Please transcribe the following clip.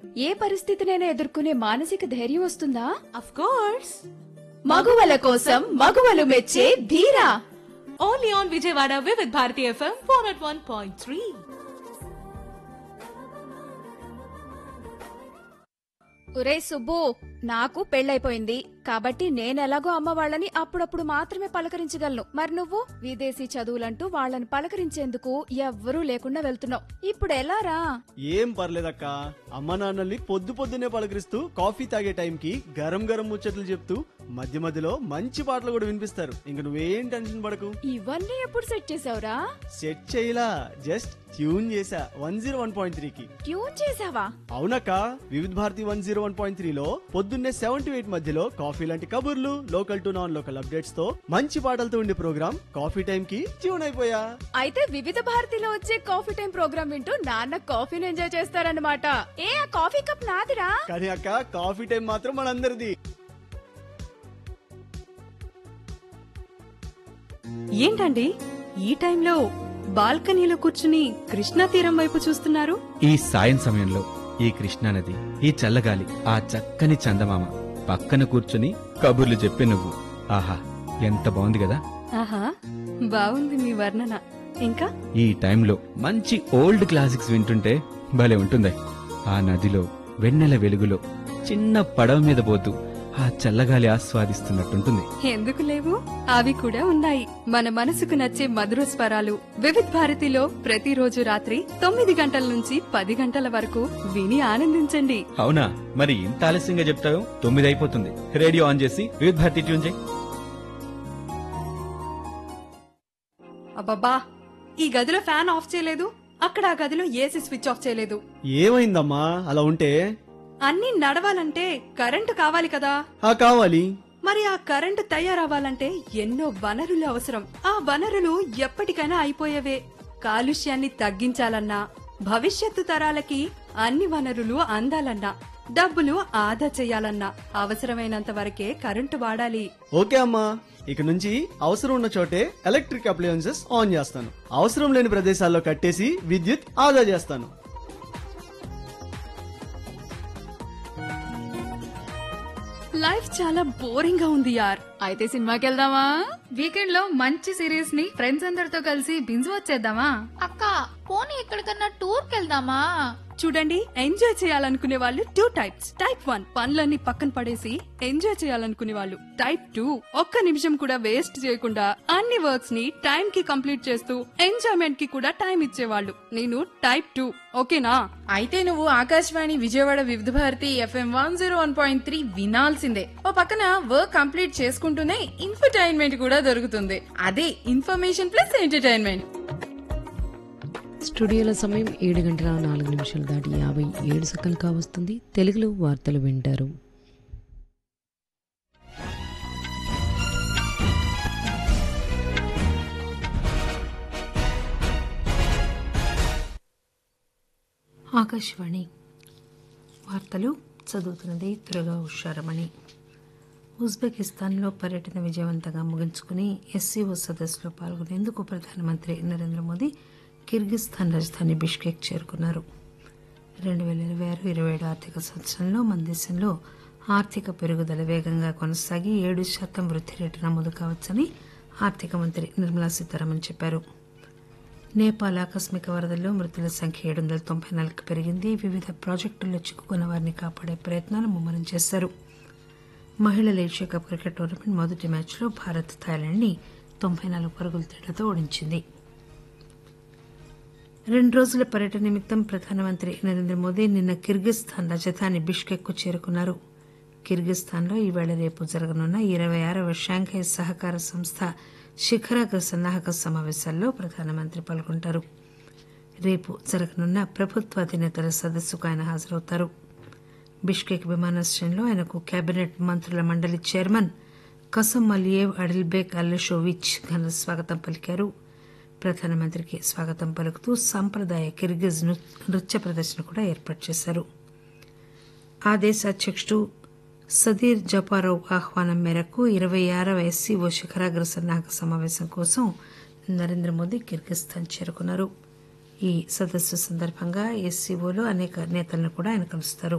ఏ పరిస్థితినైనా ఎదుర్కొనే మానసిక ధైర్యం వస్తుందా అఫ్ కోర్స్ మగువల కోసం మగువలు మెచ్చే Dheera only on Vijayawada Vividh Bharati FM four at one point three ఒరే సుబ్బు నాకు పెళ్ళైపోయింది కాబట్టి నేనెలాగో అమ్మ వాళ్ళని అప్పుడప్పుడు మాత్రమే పలకరించగలను మరి నువ్వు విదేశీ చదువులంటూ వాళ్ళని పలకరించేందుకు ఎవ్వరూ లేకుండా వెళ్తున్నావు ఇప్పుడు ఎలారా ఏం పర్లేదక్క అమ్మ నాన్నల్ని పొద్దు పొద్దునే పలకరిస్తూ కాఫీ తాగే టైంకి గరం గరం ముచ్చట్లు చెప్తూ మధ్య మధ్యలో మంచి పాటలు కూడా వినిపిస్తారు ఇంక నువ్వేం టెన్షన్ పడకు ఇవన్నీ ఎప్పుడు సెట్ చేసావురా సెట్ చేయలా జస్ట్ ట్యూన్ చేసా వన్ జీరో వన్ పాయింట్ త్రీకి ట్యూన్ చేసావా అవునక్క Vividh Bharati one zero one point త్రీలో పొద్దున్నే సెవెన్ టు ఎయిట్ మధ్యలో కాఫీ లాంటి కబుర్లు local to non local updates తో మంచి పాటలతో ఉండే ప్రోగ్రామ్ కాఫీ టైం కి ట్యూన్ అయిపోయా అయితే వివిధ భారతిలో వచ్చే కాఫీ టైం ప్రోగ్రామ్ వింటూ నాన్న కాఫీని ఎంజాయ్ చేస్తారన్నమాట ఏ ఆ కాఫీ కప్ నాదిరా కానీ అక్క కాఫీ టైం మాత్రం మనందరిది ఏంటండి ఈ టైంలో బాల్కనీలో కూర్చుని కృష్ణా తీరం వైపు చూస్తున్నారు ఈ సాయం సమయంలో ఈ కృష్ణానది ఈ చల్లగాలి ఆ చక్కని చందమామ పక్కన కూర్చుని కబుర్లు చెప్పే నువ్వు ఆహా ఎంత బాగుంది కదా ఆహా బాగుంది మీ వర్ణన ఇంకా ఈ టైంలో మంచి ఓల్డ్ క్లాసిక్స్ వింటుంటే భలే ఉంటుంది ఆ నదిలో వెన్నెల వెలుగులో చిన్న పడవ మీద పోతూ ఆ చల్లగాలి ఆస్వాదిస్తున్నట్టుంటుంది ఎందుకు లేవు అవి కూడా ఉన్నాయి మన మనసుకు నచ్చే మధుర స్వరాలు వివిధ్ భారతిలో ప్రతిరోజు రాత్రి తొమ్మిది గంటల నుంచి పది గంటల వరకు విని ఆనందించండి అవునా మరి ఇంత ఆలస్యంగా చెప్తావు తొమ్మిది అయిపోతుంది రేడియో ఆన్ చేసి వివిధ భారతి ట్యూన్ చేయి అబ్బబ్బా ఈ గదిలో ఫ్యాన్ ఆఫ్ చేయలేదు అక్కడ ఆ గదిలో ఏసీ స్విచ్ ఆఫ్ చేయలేదు ఏమైందమ్మా అలా ఉంటే అన్నీ నడవాలంటే కరెంటు కావాలి కదా ఆ కావాలి మరి ఆ కరెంటు తయారవ్వాలంటే ఎన్నో వనరులు అవసరం ఆ వనరులు ఎప్పటికైనా అయిపోయేవే కాలుష్యాన్ని తగ్గించాలన్నా భవిష్యత్తు తరాలకి అన్ని వనరులు అందాలన్నా డబ్బులు ఆదా చేయాలన్నా అవసరమైనంత వరకే కరెంటు వాడాలి ఓకే అమ్మా ఇక నుంచి అవసరం ఉన్న చోటే ఎలక్ట్రిక్ అప్లయన్సెస్ ఆన్ చేస్తాను అవసరం లేని ప్రదేశాల్లో కట్టేసి విద్యుత్ ఆదా చేస్తాను లైఫ్ చాలా బోరింగ్ గా ఉంది యార్ అయితే సినిమాకి వెళ్దామా వీకెండ్ లో మంచి సిరీస్ ని ఫ్రెండ్స్ అందరితో కలిసి బింజ్ వచ్చేద్దామా అక్క పోనీ ఎక్కడికన్నా టూర్ కెళ్దామా చూడండి ఎంజాయ్ చేయాలనుకునే వాళ్ళు టూ టైప్స్ టైప్ వన్ పనులన్నీ పక్కన పడేసి ఎంజాయ్ చేయాలనుకునే వాళ్ళు టైప్ టూ ఒక్క నిమిషం కూడా వేస్ట్ చేయకుండా అన్ని వర్క్స్ ని టైం కి కంప్లీట్ చేస్తూ ఎంజాయ్మెంట్ కి కూడా టైం ఇచ్చేవాళ్ళు నేను టైప్ టూ ఓకేనా అయితే నువ్వు Akashvani Vijayawada Vividh Bharati FM one zero one point three వినాల్సిందే ఓ పక్కన వర్క్ కంప్లీట్ చేసుకుంటూనే ఇన్ఫర్టైన్మెంట్ కూడా దొరుకుతుంది అదే ఇన్ఫర్మేషన్ ప్లస్ ఎంటర్టైన్మెంట్ స్టూడియోలో సమయం ఏడు గంటల నాలుగు నిమిషాలు దాటి యాభై ఏడు సెకండ్లు కావస్తుంది తెలుగులో వార్తలు వింటారు ఆకాశవాణి వార్తలు చదువుతున్నది త్వరగా హుషారమణి ఉజ్బెకిస్తాన్లో పర్యటన విజయవంతంగా ముగించుకుని ఎస్సీఓ సదస్సులో పాల్గొనేందుకు ప్రధానమంత్రి నరేంద్ర మోదీ కిర్గిస్థాన్ రాజధాని బిష్కెక్ చేరుకున్నారు రెండు వేల ఇరవై ఆరు ఇరవై ఏడు ఆర్థిక సంవత్సరంలో మన దేశంలో ఆర్థిక పెరుగుదల వేగంగా కొనసాగి ఏడు శాతం వృద్ధి రేటు నమోదు కావచ్చని ఆర్థిక మంత్రి నిర్మలా సీతారామన్ చెప్పారు నేపాల్ ఆకస్మిక వరదల్లో మృతుల సంఖ్య ఏడు వందల తొంభై నాలుగు పెరిగింది వివిధ ప్రాజెక్టుల్లో చిక్కుకున్న వారిని కాపాడే ప్రయత్నాలు ముమ్మరం చేశారు మహిళల ఏషియా కప్ క్రికెట్ టోర్నమెంట్ మొదటి మ్యాచ్లో భారత్ థాయిలాండ్ని తొంభై నాలుగు పరుగుల తేడాతో ఓడించింది రెండు రోజుల పర్యటన నిమిత్తం ప్రధానమంత్రి నరేంద్ర మోదీ నిన్న కిర్గిస్థాన్ రాజధాని బిష్కెక్కు చేరుకున్నారు కిర్గిస్థాన్లో ఈవేళ రేపు జరగనున్న ఇరవై ఆరవ షాంఘై సహకార సంస్థ శిఖరాగ్ర సన్నాహక సమావేశాల్లో ప్రధానమంత్రి పాల్గొంటారు రేపు జరగనున్న ప్రభుత్వ అధినేతల సదస్సుకు ఆయన హాజరవుతారు బిష్కెక్ విమానాశ్రయంలో ఆయనకు కేబినెట్ మంత్రుల మండలి చైర్మన్ కసం అలియేవ్ అడిల్బేక్ అల్లషోవిచ్ ఘన స్వాగతం పలికారు ప్రధానమంత్రికి స్వాగతం పలుకుతూ సాంప్రదాయ కిర్గిజ్ నృ- నృత్య ప్రదర్శన కూడా ఏర్పాటు చేశారు ఆ దేశ అధ్యక్షుడు సదీర్ జపారోవ్ ఆహ్వానం మేరకు ఇరవై ఆరవ ఎస్సీఓ శిఖరాగ్ర సన్నాహక సమావేశం కోసం నరేంద్ర మోదీ కిర్గిస్థాన్ చేరుకున్నారు ఈ సదస్సు సందర్భంగా ఎస్సీఓలో అనేక నేతలను కూడా ఆయన కలుస్తారు